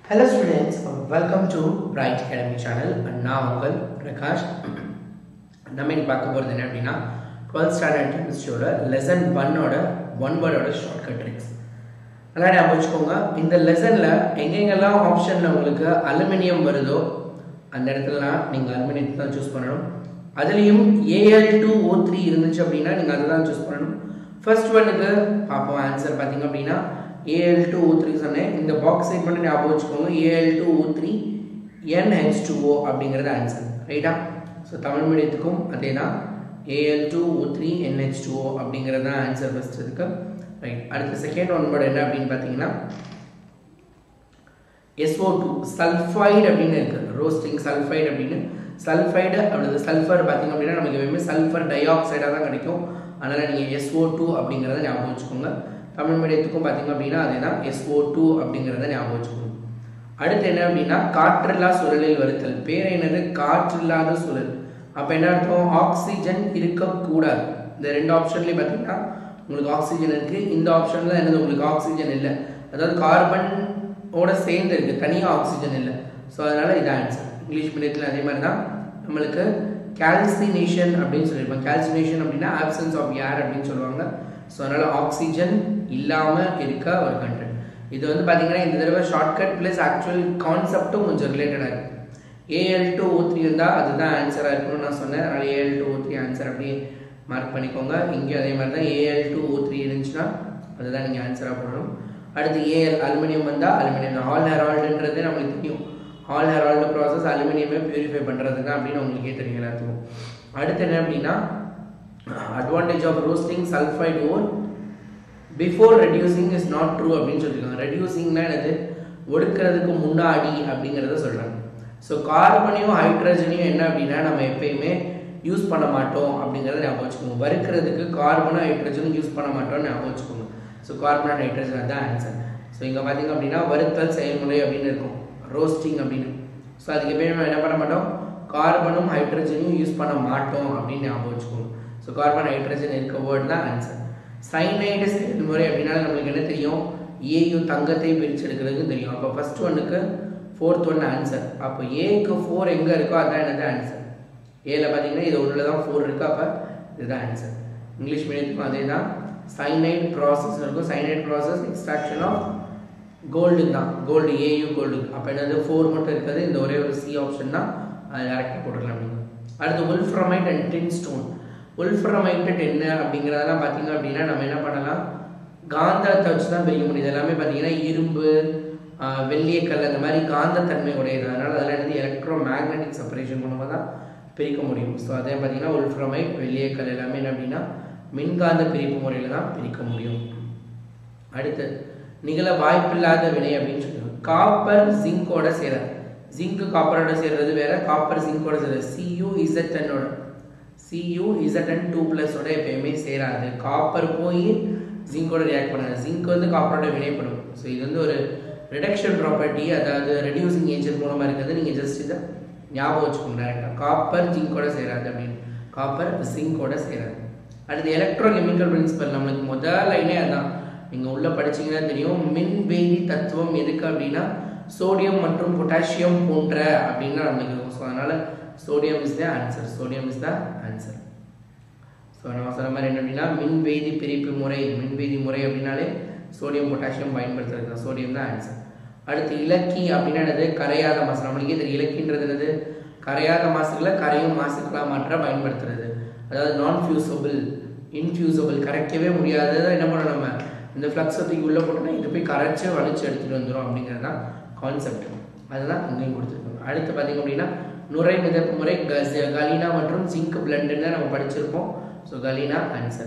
hello students welcome to Bright Academy channel நான் உங்கள் பிரகாஷ் நம்ம இன்னைக்கு பார்க்க போகிறது என்ன அப்படின்னா டுவெல்த் ஸ்டாண்டர்ட் கெமிஸ்ட்ரியோட லெசன் ஒன்னோட ஒன் வேர்டோட ஷார்ட்கட் ட்ரிக்ஸ் நல்லா ஞாபகம் வச்சுக்கோங்க இந்த லெசனில் எங்கெங்கெல்லாம் ஆப்ஷனில் உங்களுக்கு அலுமினியம் வருதோ அந்த இடத்துலலாம் நீங்கள் அலுமினியத்தை தான் சூஸ் பண்ணணும் அதுலேயும் ஏஎல் டூ ஓ த்ரீ இருந்துச்சு அப்படின்னா நீங்கள் அதை தான் சூஸ் பண்ணணும் ஃபர்ஸ்ட் ஒன்னுக்கு பார்ப்போம் ஆன்சர் பார்த்தீங்க அப்படின்னா ஏஎல் டூ ஓ த்ரீ சொன்னேன் இந்த பாக்ஸ் சைட் மட்டும் ஞாபகம் வச்சுக்கோங்க AL two O three NH two O அப்படிங்கிறது ஆன்சர் ரைட்டா ஸோ தமிழ் மீடியத்துக்கும் அதே தான் AL two O three NH two O அப்படிங்கிறது தான் ஆன்சர் ஃபஸ்ட் இருக்கு ரைட் அடுத்த செகண்ட் ஒன் வேர்டு என்ன அப்படின்னு பார்த்தீங்கன்னா எஸ்ஓ டூ சல்ஃபைடு அப்படின்னு இருக்கு ரோஸ்டிங் சல்ஃபைடு அப்படின்னு சல்ஃபைடு அல்லது சல்ஃபர் பார்த்தீங்க அப்படின்னா நமக்கு எப்பவுமே சல்ஃபர் டை ஆக்சைடாக தான் கிடைக்கும் அதனால் நீங்கள் எஸ்ஓ டூ அப்படிங்கிறத ஞாபகம் வச்சுக்கோங்க தமிழ் மீடியத்துக்கும் பார்த்தீங்க அப்படின்னா அதே தான் எஸ்ஓ டூ அப்படிங்கிறத ஞாபகம் வச்சுக்கோங்க அடுத்து என்ன அப்படின்னா காற்றில்லா சுழலில் வருத்தல் பேர் என்னது காற்றில்லாத சுழல் அப்போ என்ன அர்த்தம் ஆக்சிஜன் இருக்கக்கூடாது இந்த ரெண்டு ஆப்ஷன்லேயும் பார்த்தீங்கன்னா உங்களுக்கு ஆக்சிஜன் இருக்குது இந்த ஆப்ஷனில் என்னது உங்களுக்கு ஆக்சிஜன் இல்லை அதாவது கார்பன் ஓட சேர்ந்து இருக்குது தனியாக ஆக்சிஜன் இல்லை ஸோ அதனால் இது ஆன்சர் இங்கிலீஷ் மீடியத்தில் அதே மாதிரி தான் நம்மளுக்கு கால்சினேஷன் அப்படின்னு சொல்லியிருப்பாங்க கால்சினேஷன் அப்படின்னா ஆப்சன்ஸ் ஆஃப் ஏர் அப்படின்னு சொல்லுவாங்க ஸோ அதனால் ஆக்சிஜன் இல்லாமல் இருக்க ஒரு கண்டென்ட் இது வந்து பார்த்தீங்கன்னா இந்த தடவை ஷார்ட்கட் ப்ளஸ் ஆக்சுவல் கான்செப்டும் கொஞ்சம் ரிலேட்டடாக இருக்குது ஏஎல் டூ ஓ த்ரீ இருந்தால் அதுதான் ஆன்சராக இருக்கணும்னு நான் சொன்னேன் அதனால் A L two O three answer அப்படியே மார்க் பண்ணிக்கோங்க இங்கே அதே மாதிரி தான் ஏஎல் டூ ஓ த்ரீ இருந்துச்சுன்னா அதுதான் நீங்கள் ஆன்சராக போடணும் அடுத்து ஏஎல் அலுமினியம் வந்தால் அலுமினியம் ஹால் ஹெரால்டுன்றது நம்மளுக்கு தெரியும் ஹால் ஹெரால்டு ப்ராசஸ் அலுமினியமே பியூரிஃபை பண்ணுறது தான் அப்படின்னு உங்களுக்கே தெரியும் எல்லாத்துக்கும் அடுத்து என்ன அப்படின்னா advantage of roasting sulphide ore before reducing is not true அப்படின்னு சொல்லியிருக்காங்க ரெடியூசிங்னா என்னது ஒடுக்கிறதுக்கு முன்னாடி அப்படிங்கிறத சொல்கிறாங்க ஸோ கார்பனையும் ஹைட்ரஜனையும் என்ன அப்படின்னா நம்ம எப்பயுமே யூஸ் பண்ண மாட்டோம் அப்படிங்கிறத ஞாபகம் வச்சுக்கோங்க வறுக்கிறதுக்கு கார்பனும் ஹைட்ரஜனும் யூஸ் பண்ண மாட்டோம்னு ஞாபகம் வச்சுக்கோங்க ஸோ கார்பன் அண்ட் ஹைட்ரஜன் தான் ஆன்சர் ஸோ இங்கே பார்த்தீங்க அப்படின்னா வறுத்தல் செயல்முறை அப்படின்னு இருக்கும் ரோஸ்டிங் அப்படின்னு ஸோ அதுக்கு எப்பயுமே நம்ம என்ன பண்ண மாட்டோம் கார்பனும் ஹைட்ரஜனையும் யூஸ் பண்ண மாட்டோம் அப்படின்னு ஞாபகம் வச்சுக்கோங்க ஸோ கார்பன் ஹைட்ரஜன் இருக்க வேர்டு தான் ஆன்சர் சைனைடு செயல்முறை அப்படின்னா நம்மளுக்கு என்ன தெரியும் ஏயு தங்கத்தை பிரிச்செடுக்கிறதுக்கு தெரியும் அப்போ ஃபர்ஸ்ட் ஒன்னுக்கு ஃபோர்த் ஒன் ஆன்சர் அப்போ ஏக்கு ஃபோர் எங்கே இருக்கோ அதான் என்னது ஆன்சர் ஏல பார்த்தீங்கன்னா இது ஒன்றில் தான் ஃபோர் இருக்குது அப்போ இதுதான் ஆன்சர் இங்கிலீஷ் மீடியத்துக்கும் அதே தான் சைனைட் ப்ராசஸ் இருக்கும் cyanide process extraction of gold தான் கோல்டு ஏயு கோல்டு அப்போ என்னது ஃபோர் மட்டும் இருக்குது இந்த ஒரே ஒரு சி ஆப்ஷன் தான் அது டேரக்டாக போட்டுக்கலாம் நீங்கள் அடுத்து உல்ஃப்ரமைட் அண்ட் டின் ஸ்டோன் உல்ஃப்ரமைட்டட் என்ன அப்படிங்கிறதெல்லாம் பார்த்தீங்க அப்படின்னா நம்ம என்ன பண்ணலாம் காந்தத்தை வச்சு தான் பிரிக்க முடியுது எல்லாமே பார்த்தீங்கன்னா இரும்பு வெள்ளியக்கல் அந்த மாதிரி காந்தத்தன்மை உடையது அதனால் அதில் என்னது எலக்ட்ரோ மேக்னெட்டிக் செப்பரேஷன் மூலமாக தான் பிரிக்க முடியும் ஸோ அதே பார்த்தீங்கன்னா உல்ஃப்ரமைட் வெள்ளியக்கல் எல்லாமே என்ன அப்படின்னா மின்காந்த பிரிப்பு முறையில் தான் பிரிக்க முடியும் அடுத்து நிகழ வாய்ப்பில்லாத வினை அப்படின்னு சொல்லுவாங்க காப்பர் ஜிங்கோட சேர ஜிங்க் காப்பரோட சேர்றது வேற காப்பர் ஜிங்கோட சேர்றது சியூ இசட்டனோட சியூ இசட்டன் டூ ப்ளஸோட எப்பயுமே சேராது காப்பர் போய் ஜிங்கோட ரியாக்ட் பண்ணாது ஜிங்க் வந்து காப்பரோட வினைப்படும் ஸோ இது வந்து ஒரு ரிடக்ஷன் ப்ராப்பர்ட்டி அதாவது ரெடியூசிங் ஏஜென்ட் மூலமாக இருக்கிறது நீங்கள் ஜஸ்ட் இதை ஞாபகம் வச்சுக்கோங்க டேரெக்டாக காப்பர் ஜிங்கோட சேராது அப்படின்னு காப்பர் ஜிங்கோட சேராது அடுத்து எலக்ட்ரோ கெமிக்கல் பிரின்சிபல் நம்மளுக்கு முதல் லைனே அதுதான் நீங்கள் உள்ளே படிச்சீங்கன்னா தெரியும் மின் வேதி தத்துவம் எதுக்கு அப்படின்னா சோடியம் மற்றும் பொட்டாசியம் போன்ற அப்படின்னு நம்மளுக்கு இருக்கும் ஸோ அதனால் sodium is the answer sodium is the answer so நம்ம சொன்ன மாதிரி என்ன அப்படின்னா மின் வேதி பிரிப்பு முறை மின் வேதி முறை அப்படின்னாலே சோடியம் பொட்டாசியம் பயன்படுத்துறது தான் சோடியம் தான் ஆன்சர் அடுத்து இலக்கி அப்படின்னா என்னது கரையாத மாசு நம்மளுக்கே தெரியும் இலக்கின்றது என்னது கரையாத மாசுகளை கரையும் மாசுக்களாக மாற்ற பயன்படுத்துறது அதாவது நான் ஃபியூசபிள் இன்ஃபியூசபிள் கரைக்கவே முடியாததை என்ன பண்ணணும் நம்ம இந்த ஃப்ளக்ஸை தூக்கி உள்ளே போட்டோம்னா இது போய் கரைச்சி வலிச்சு எடுத்துகிட்டு வந்துடும் அப்படிங்கிறது தான் கான்செப்ட் அதுதான் இங்கேயும் கொடுத்துருக்கோம் அடுத்து பார்த்தீங்க அப்படின்னா நுரை மிதப்பு முறை கலீனா மற்றும் ஜிங்க் பிளண்டுன்னு நம்ம படிச்சிருப்போம் ஸோ கலீனா ஆன்சர்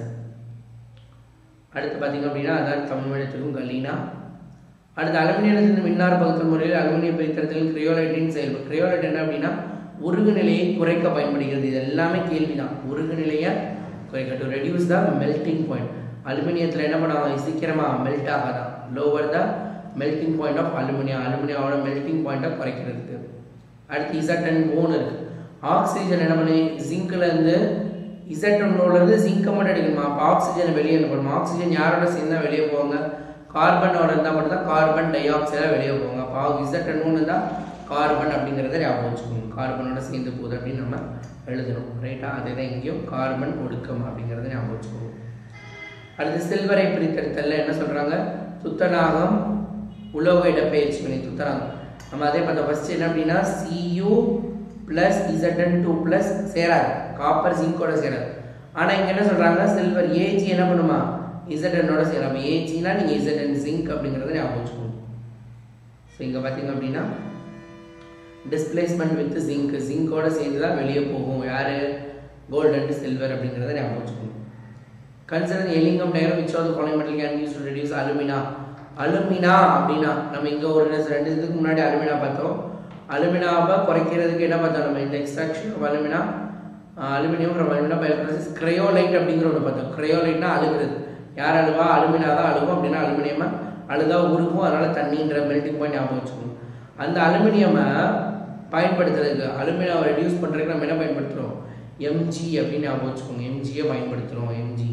அடுத்து பார்த்தீங்க அப்படின்னா அதான் தமிழ் மீடியத்துக்கும் கலீனா அடுத்து அலுமினியத்திலிருந்து மின்னார பகுத்தல் முறையில் அலுமினிய பிரித்தரத்தில் கிரியோலைட்டின் செயல்பு கிரியோலைட் என்ன அப்படின்னா உருகு நிலையை குறைக்க பயன்படுகிறது இது எல்லாமே கேள்வி தான் உருகு நிலையை குறைக்க to reduce the melting point அலுமினியத்தில் என்ன பண்ணுவாங்க சீக்கிரமாக மெல்ட் ஆகாதான் lower the melting point of aluminium அலுமினியாவோட மெல்டிங் பாயிண்ட்டை குறைக்கிறதுக்கு அடுத்து இசட்டன் போன் இருக்கு ஆக்சிஜன் என்ன பண்ணி ஜிங்க்ல இருந்து இசட்டனோட இருந்து ஜிங்கை மட்டும் எடுக்கணுமா அப்போ ஆக்சிஜன் வெளியே என்ன பண்ணுமா ஆக்சிஜன் யாரோட சேர்ந்தா வெளியே போவாங்க கார்பனோட இருந்தால் மட்டும்தான் கார்பன் டை ஆக்சைடாக வெளியே போவாங்க அப்போ இசட் மூணு தான் கார்பன் அப்படிங்கிறத ஞாபகம் வச்சுக்கோங்க கார்பனோட சேர்ந்து போகுது அப்படின்னு நம்ம எழுதணும் ரைட்டா அதே தான் இங்கேயும் கார்பன் ஒடுக்கம் அப்படிங்கிறத ஞாபகம் வச்சுக்கோங்க அடுத்து சில்வரை பிரித்தெடுத்தல்ல என்ன சொல்கிறாங்க துத்தநாகம் உலோக இடப்பெயர்ச்சி வினை துத்தநாகம் நம்ம அதே பார்த்தோம் ஃபர்ஸ்ட் என்ன அப்படின்னா C U plus Z N two plus சேராது காப்பர் ஜிங்கோட சேராது ஆனால் இங்கே என்ன சொல்கிறாங்க சில்வர் ஏஜி என்ன பண்ணுமா இசட்என்னோட சேரும் அப்போ ஏஜினா நீங்கள் இசட்என் ஜிங்க் அப்படிங்கிறத ஞாபகம் வச்சுக்கோங்க ஸோ இங்கே பார்த்தீங்க அப்படின்னா டிஸ்பிளேஸ்மெண்ட் வித் ஜிங்க் ஜிங்கோட சேர்ந்து தான் வெளியே போகும் யார் கோல்டு அண்ட் சில்வர் அப்படிங்கிறத ஞாபகம் வச்சுக்கோங்க consider Ellingham diagram which of following metal can use to reduce alumina alumina அப்படின்னா நம்ம இங்கே ஒரு ரெண்டு இதுக்கு முன்னாடி அலுமினா பார்த்தோம் அலுமினாவை குறைக்கிறதுக்கு என்ன பார்த்தோம் நம்ம இந்த extraction of alumina aluminium from alumina bioprocess cryolite அப்படிங்கிற ஒன்று பார்த்தோம் கிரையோலைட்னா அழுகுறது யார் அழுவா அலுமினா தான் அழுகும் அப்படின்னா அலுமினியமை அழுதா உருகும் அதனால தண்ணின்ற மெல்டிங் பாயிண்ட் ஞாபகம் வச்சுக்கணும் அந்த அலுமினியமை பயன்படுத்துறதுக்கு அலுமினியாவை ரெடியூஸ் பண்ணுறதுக்கு நம்ம என்ன பயன்படுத்துகிறோம் எம்ஜி அப்படின்னு ஞாபகம் வச்சுக்கோங்க எம்ஜியை பயன்படுத்துகிறோம் எம்ஜி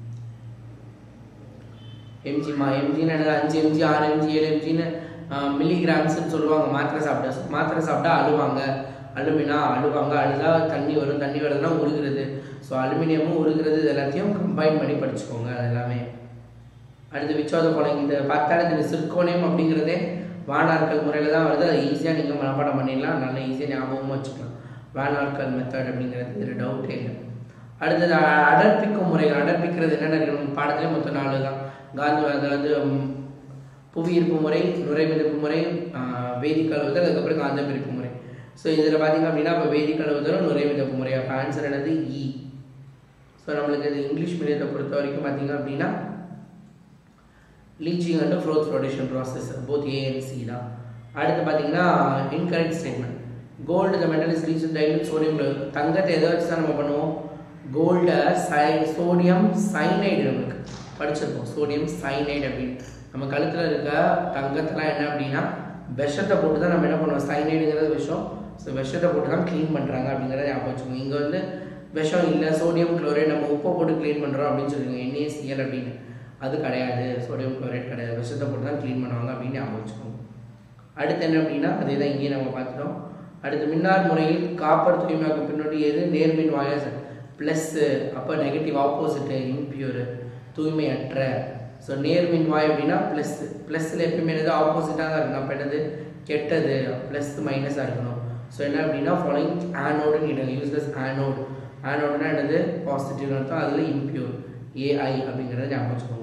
எம்ஜிமா எம்ஜின்னு என்னது அஞ்சு எம்ஜி ஆறு எம்ஜி ஏழு எம்ஜின்னு மில்லிகிராம்ஸ்னு சொல்லுவாங்க மாத்திரை சாப்பிட்டா மாத்திரை சாப்பிட்டா அழுவாங்க அலுமினா அழுவாங்க அழுதா தண்ணி வரும் தண்ணி வருதுன்னா உருகிறது ஸோ அலுமினியமும் உருகிறது இது எல்லாத்தையும் கம்பைன் பண்ணி படிச்சுக்கோங்க அது எல்லாமே அடுத்து விச்சோத ஃபாலோயிங் இந்த பார்த்தாலே இந்த சிற்கோணியம் அப்படிங்கிறதே வானாட்கள் முறையில் தான் வருது அது ஈஸியாக நீங்கள் மனப்பாடம் பண்ணிடலாம் நல்ல ஈஸியாக ஞாபகமாக வச்சுக்கலாம் வானாட்கள் மெத்தட் அப்படிங்கிறது இதில் டவுட்டே இல்லை அடுத்தது அ- அடர்ப்பிக்கும் முறைகள் அடர்ப்பிக்கிறது என்னென்ன இருக்கு நம்ம பாடத்திலே மொத்தம் நாலு தான் காந்தி அதாவது ம், புவியீர்ப்பு முறை நுரைமிதப்பு முறை ஆஹ், வேதி கழுவுதல் அதுக்கப்புறம் காந்தம் ஈர்ப்பு முறை ஸோ இதில் பார்த்தீங்க அப்படின்னா இப்போ வேதி கழுவுதலும் நுரைமிதப்பு முறை அப்போ ஆன்சர் என்னது இ ஸோ நம்மளுக்கு இது இங்கிலீஷ் மீடியத்தை பொறுத்த வரைக்கும் பார்த்தீங்க அப்படின்னா leaching and froth flotation process both A and C தான் அடுத்து பார்த்தீங்கன்னா incorrect statement gold the metal is reach dilute sodium தங்கத்தை எதை வச்சு தான் நம்ம பண்ணுவோம் கோல்டை சை சோடியம் சைனைடு நம்மளுக்கு படிச்சிருப்போம் சோடியம் சைனைடு அப்படின்னு நம்ம கழுத்தில் இருக்க தங்கத்தெல்லாம் என்ன அப்படின்னா விஷத்தை போட்டு தான் நம்ம என்ன பண்ணுவோம் சைனைடுங்கிறது விஷம் ஸோ விஷத்தை போட்டு தான் க்ளீன் பண்ணுறாங்க அப்படிங்கிறத ஞாபகம் வச்சுக்கோங்க இங்கே வந்து விஷம் இல்லை சோடியம் குளோரைட் நம்ம உப்பை போட்டு க்ளீன் பண்ணுறோம் அப்படின்னு சொல்லுவாங்க NaCl அப்படின்னு அது கிடையாது சோடியம் குளோரைட் கிடையாது விஷத்தை போட்டு தான் க்ளீன் பண்ணுவாங்க அப்படின்னு ஞாபகம் வச்சுக்கோங்க அடுத்து என்ன அப்படின்னா அதே தான் இங்கேயும் நம்ம பார்த்துட்டோம் அடுத்து மின்னார் முறையில் காப்பர் தூய்மையாக்கும் பின்னோட்டி எது நேர்மின் வாயஸ் ப்ளஸ்ஸு அப்போ நெகட்டிவ் ஆப்போசிட்டு இம்பியூர் தூய்மையற்ற ஸோ நேர்மின் வாய் அப்படின்னா ப்ளஸ் ப்ளஸ்ஸில் எப்பயுமே என்னது ஆப்போசிட்டாக தான் இருக்கணும் அப்போ என்னது கெட்டது ப்ளஸ் மைனஸாக இருக்கணும் ஸோ என்ன அப்படின்னா ஃபாலோயிங் ஆனோடுன்னு இடுங்க யூஸ்லெஸ் ஆனோடு ஆனோடுனா என்னது பாசிட்டிவ் அர்த்தம் அதில் இம்பியூர் ஏஐ அப்படிங்கிறத ஞாபகம் வச்சுக்கோங்க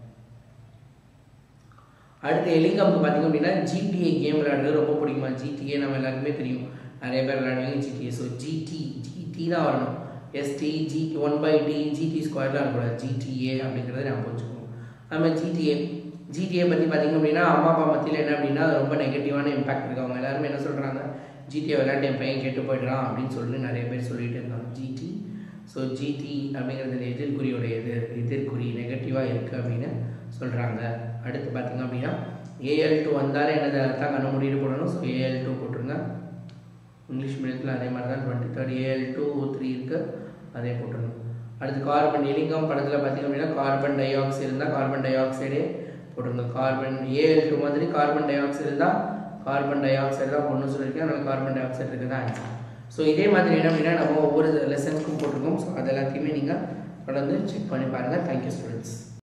அடுத்து எலிங்கம்க்கு பார்த்தீங்க அப்படின்னா ஜிடிஏ கேம் விளையாடுறது ரொம்ப பிடிக்குமா ஜிடிஏ நம்ம எல்லாருக்குமே தெரியும் நிறைய பேர் விளையாடுவாங்க ஜிடிஏ ஸோ ஜிடி ஜிடி தான் வரணும் S T G one by T G T ஸ்கொயர்லாம் இருக்கக்கூடாது ஜிடிஏ அப்படிங்கிறத ஞாபகம் வச்சுக்கோங்க நம்ம ஜிடிஏ ஜிடிஏ பற்றி பார்த்தீங்க அப்படின்னா அம்மா அப்பா மத்தியில் என்ன அப்படின்னா அது ரொம்ப நெகட்டிவான இம்பாக்ட் இருக்கு அவங்க எல்லாருமே என்ன சொல்கிறாங்க ஜிடிஏ விளையாட்டு என் பையன் கெட்டு போயிடுறான் அப்படின்னு சொல்லிட்டு நிறைய பேர் சொல்லிட்டு இருக்காங்க ஜிடி ஸோ ஜிடி அப்படிங்கிறது எதிர்குறியுடையது எதிர்குறி நெகட்டிவாக இருக்குது அப்படின்னு சொல்கிறாங்க அடுத்து பார்த்தீங்க அப்படின்னா ஏஎல் டூ வந்தாலே என்னது தான் கண்ண முடிவு போடணும் ஸோ ஏஎல் டூ போட்டுருங்க இங்கிலீஷ் மீடியத்தில் அதே மாதிரி தான் twenty third A L two three இருக்குது அதே போட்டுருங்க அடுத்து கார்பன் எலிங்கம் படத்தில் பார்த்தீங்க அப்படின்னா கார்பன் டை ஆக்சைடு இருந்தால் கார்பன் டை ஆக்சைடே போட்டுருங்க கார்பன் ஏஎல் டூ மாதிரி கார்பன் டை ஆக்சைடு இருந்தால் கார்பன் டை ஆக்சைடு தான் பொண்ணு சொல்லியிருக்கேன் அதனால் கார்பன் டை ஆக்சைடு இருக்குது தான் ஆன்சர் ஸோ இதே மாதிரி என்ன அப்படின்னா நம்ம ஒவ்வொரு லெசன்ஸ்க்கும் போட்டிருக்கோம் ஸோ அது எல்லாத்தையுமே நீங்கள் தொடர்ந்து செக் பண்ணி பாருங்கள் தேங்க்யூ ஸ்டூடெண்ட்ஸ்